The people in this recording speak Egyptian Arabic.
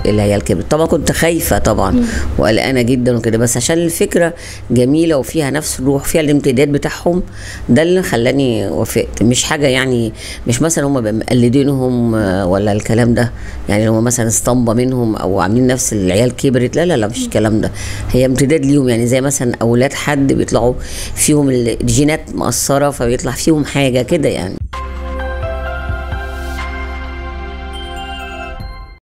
العيال كبرت طبعا كنت خايفه طبعا وقلقانه جدا وكده بس عشان الفكره جميله وفيها نفس الروح فيها الامتداد بتاعهم ده اللي خلاني وافقت مش حاجه يعني مش مثلا هم مقلدينهم آه، ولا الكلام ده يعني هم مثلا اسطمبه منهم او عاملين نفس العيال كبرت لا لا لا مش الكلام ده هي امتداد ليهم يعني زي مثلا اولاد حد بيطلعوا فيهم الجينات مقصره فبيطلع فيهم حاجه كده يعني